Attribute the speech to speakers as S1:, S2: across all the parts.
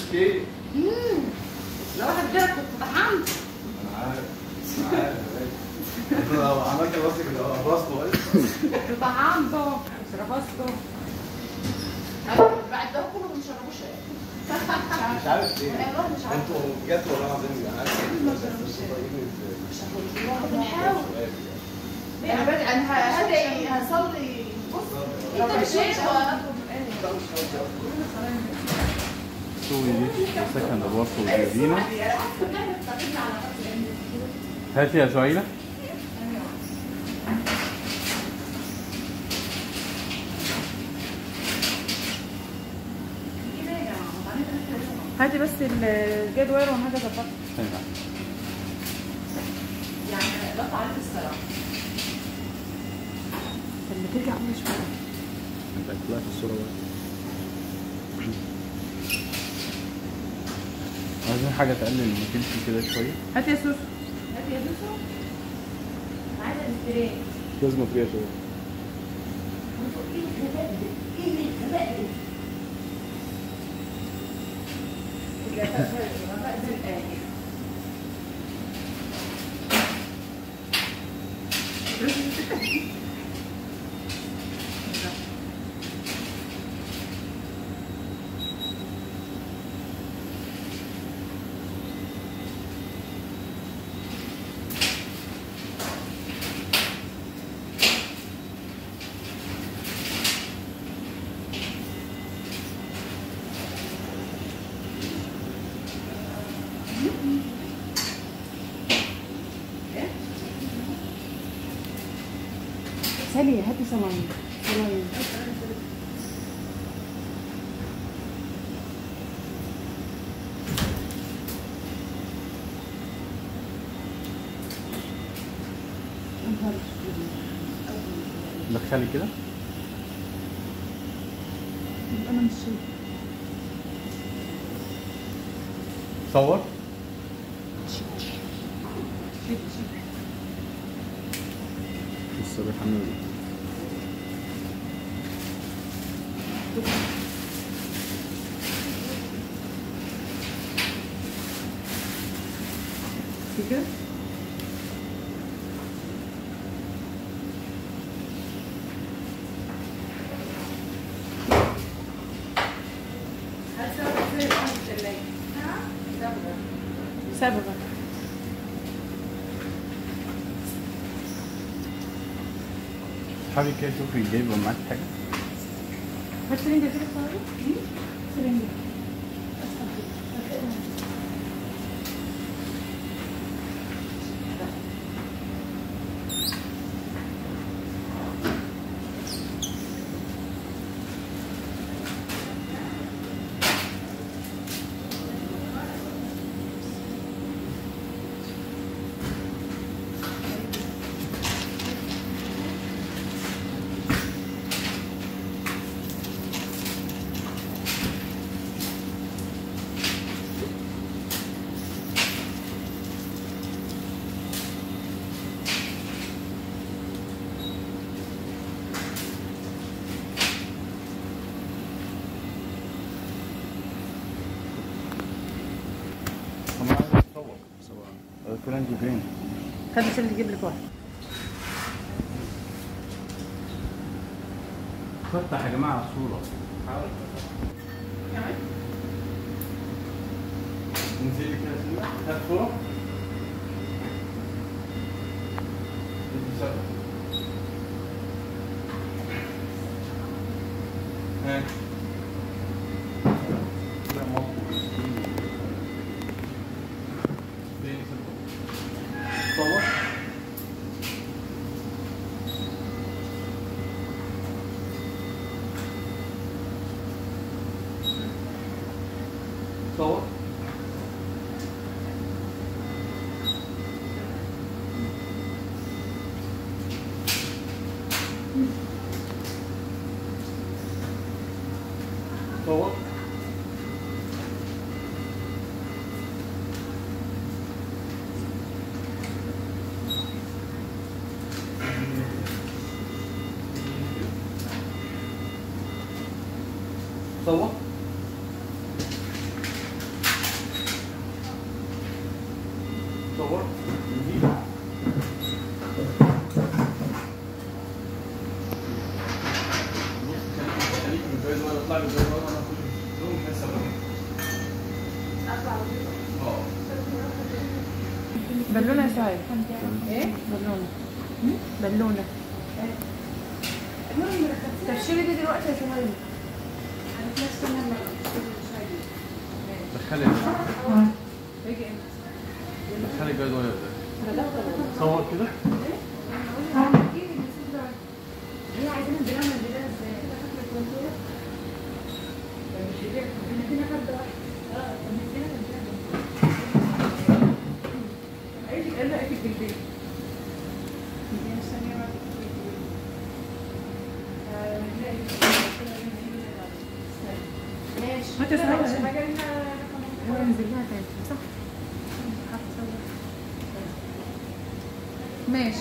S1: كيك
S2: مم. لو واحد غيرك كنت طحنت
S1: انا عارف انا عارف يا باشا. أنا لو عملت راسك اللي هو راسه
S2: كنت طحنته شربسته بعد ده كله ما شربوش
S1: مش عارف ليه
S2: والله مش عارفه
S1: انتوا بجد والله العظيم يا عارف
S2: ما شربوش
S1: طيبين ازاي
S2: بنحاول انا بدي انا هدعي هصلي بص انت مشيت
S3: سوي دي سكند ابواب وجدينا هاتي يا سهيلة
S2: هاتي بس الجدول وانا هاجي اظبطها
S3: هنا.
S2: يعني ضغط عليك الصراحه لما ترجع كل شويه
S3: انت طلعت الصورة بقى عايزين حاجة تقلل الموتيلتي كده شوية
S2: هاتي يا سوسو هاتي يا سوسو أنا عايزه الاستريك
S3: لازم فيها شوية
S2: ايه الغباء ده؟ ايه الغباء ده؟ الغباء الغباء ده الآية سالي هاتي صلاين صلاين
S3: دخلي كده
S2: انا مش شايفه
S3: صور لسه بيحمل
S2: كده صبغة
S3: حاولي كده شوفي جايبة معاك حاجة
S2: هات سرنجة كده صغيرة سرنجة
S3: طب انا عايز اتصور صور كل انت فين
S2: خلي سرنجة تجيب لك واحد
S3: فتح يا جماعة الصورة انزلي كده سنة هات صورة ادي صورة. ها لا مظبوط فين صور صور صور صور صور
S1: صورت دي بص خليك خليك من الجايز وانا اطلع بالجايز وانا انا كل يوم حاسه اه
S2: بالونه يا سعيد ايه بالونه بالونه تبشري دي دلوقتي يا سهيل
S1: دخلي
S2: ايه
S1: دخلي الجايز وانا صور كده
S2: هي عايزين البلانه دي بقى ازاي ماشي
S4: ما تسألش.
S2: هو ينزل لها تاني صح ماشي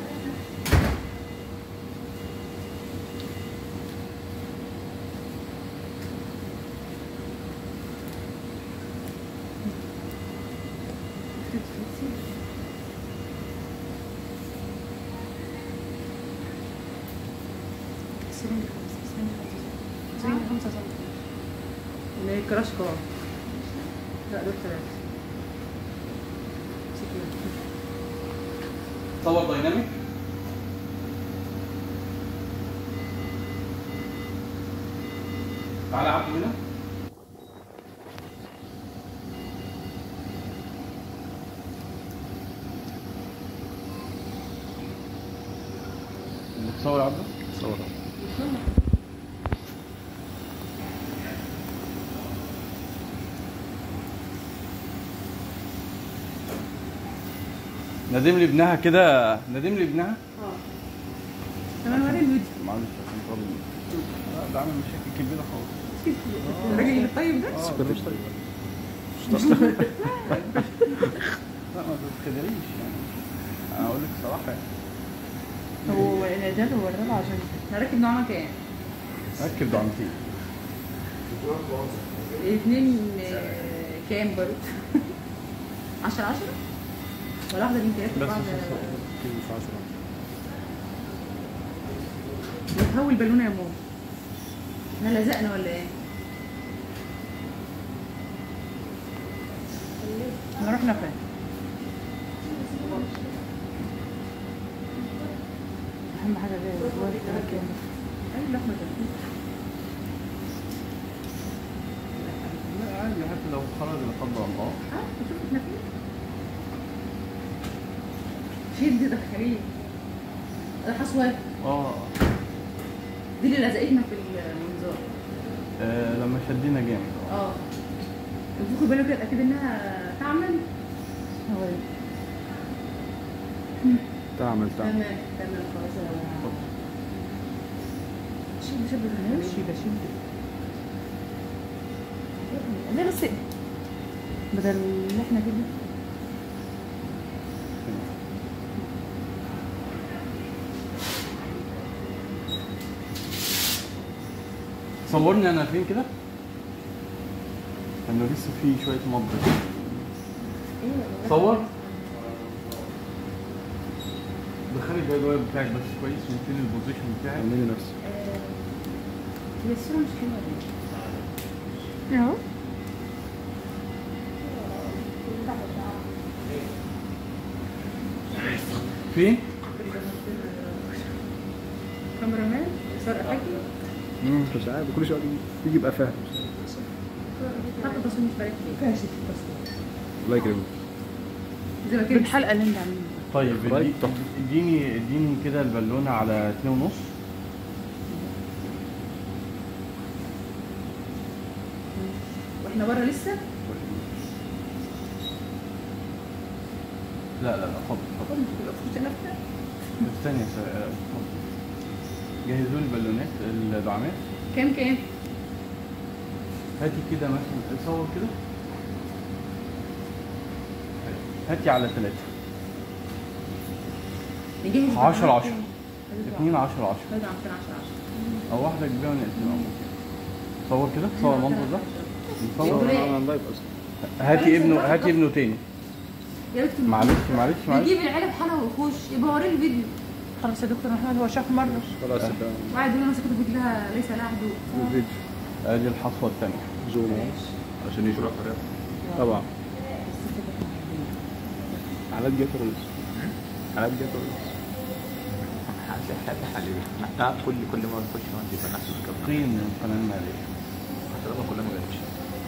S2: سرنجة خمسة سرنجة خمسة سرنجة خمسة سنتي اللي هي كراش كار لا دول ثلاثة
S1: صور دايناميك تعالى عبد هنا بتصور يا عبد صور ندم لي ابنها كده ندم لي ابنها
S2: تمام وري الفيديو
S1: معلش عشان طول لا ده عامل مشاكل كبيره خالص
S2: الراجل الطيب ده
S1: اه ده مش طيب لا ما تتخدريش يعني انا اقول لك صراحه يعني
S2: هو الإعداد هو الرابع عشان نركب نوع كام؟
S1: ركب دعمتين
S2: الاثنين آه، كام برضه؟ 10 10 ولا واحدة من ثلاثة
S1: بس
S2: بعض
S1: مش 10
S2: بتهوي البالونة يا ماما احنا لزقنا ولا ايه؟ احنا رحنا فين؟ أهم حاجة ده الورق ده كامل أي لحمة ده
S1: لا عادي حتى لو خرج لا قدر الله
S2: اه شوف احنا فين شد دخليه ده حصوة
S1: اه
S2: دي اللي لزقتنا في المنظار
S1: آه، لما شدينا جامد
S2: اه وتاخد بالك كده اكيد انها تعمل هو
S3: تعمل
S2: تمام تمام خلاص يا شد شد
S3: بشيل بشيل
S2: لا بس بدل اللي احنا كده
S1: صورني انا فين كده انه لسه في شويه مضغ صور دخلي الجايد واير بتاعك بس كويس وفين البوزيشن بتاعك
S3: اعملي نفسك
S2: هي الصورة مش حلوة دي اهو
S1: فين؟
S2: كاميرا مان صار حاجة
S3: مش عارف كل شويه يجي يبقى فاهم
S2: حتى التصوير مش فارق فيه فاشل
S3: الله يكرمك
S2: زي ما كده الحلقة اللي انت عاملينها
S1: طيب
S3: رايت
S1: ادي-
S3: تحفة.
S1: اديني اديني كده البالونه على اتنين ونص
S2: واحنا بره لسه
S1: لا لا لا اتفضل اتفضل
S2: كنت نفسها
S1: استني يا سا- آه، اتفضل جهزوا لي البالونات الدعامات
S2: كام كام؟
S1: هاتي كده مثلا صور كده هاتي على ثلاثة
S2: نجهز
S1: 10 10
S2: اثنين
S1: اتنين 10 10
S2: هذا عم 10 10
S1: او واحدة كبيرة ونقسمها ممكن صور كده صور المنظر ده
S3: صور
S1: نصور
S3: انا لايف اصلا
S1: هاتي ابنه هاتي ابنه تاني
S4: يا بنت
S3: معلش معلش معلش
S4: يجيب العلب حاله ويخش يبقى وريني الفيديو
S2: خلاص يا دكتور محمد هو شاف مره
S5: خلاص يبقى
S4: وقاعد يقول انا سكت الفيديو لها ليس لها حدود
S5: الفيديو
S3: ادي الحصوه الثانيه
S5: زوم عشان يشرح طبعا حالات جت رز حالات جت رز
S6: لا كل كل ما نخش نقعد يبقى نحسب كم
S3: طين من قناه الماليه
S6: حتى لما كلها ما جاتش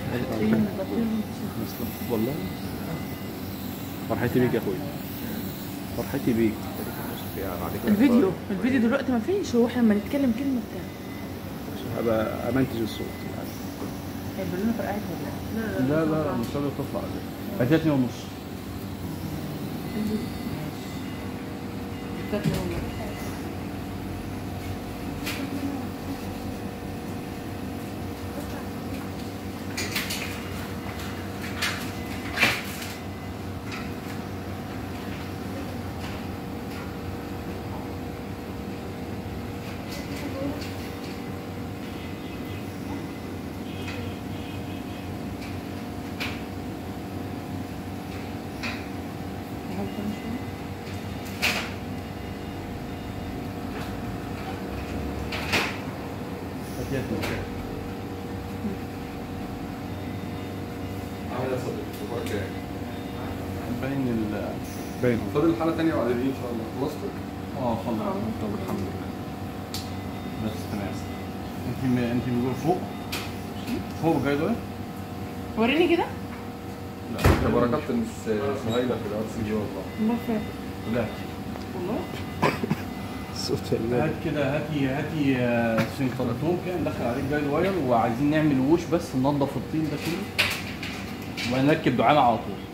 S5: والله فرحتي بيك يا اخويا فرحتي بيك
S6: بعد كده
S2: الفيديو الفيديو دلوقتي ما فيش هو احنا لما نتكلم كلمه بتاع
S5: هبقى امنتج الصوت
S2: هيبقى لنا فرقعت ولا
S3: لا لا لا مش قادر تطلع فاتتني ونص
S2: فاتني والله تعال تاني شوية.
S3: فاتتني
S7: عامل ايه يا صديقي؟ اخبارك ايه؟
S3: باين ال
S5: باين
S7: فاضل حلقه ثانيه بعد دي ان شاء الله خلصت؟
S3: اه خلاص
S6: طب الحمد لله
S3: بس تمام انت م... انت بتقول فوق فوق جاي ده
S2: وريني كده
S7: لا بركات الناس سهيله في الار سي جي والله
S2: امال فين
S3: لا
S2: والله
S5: الصوت
S3: هات كده هاتي هاتي آه، سنكرتون كده ندخل عليه الجايد واير وعايزين نعمل ووش بس ننضف الطين ده كله ونركب دعامه على طول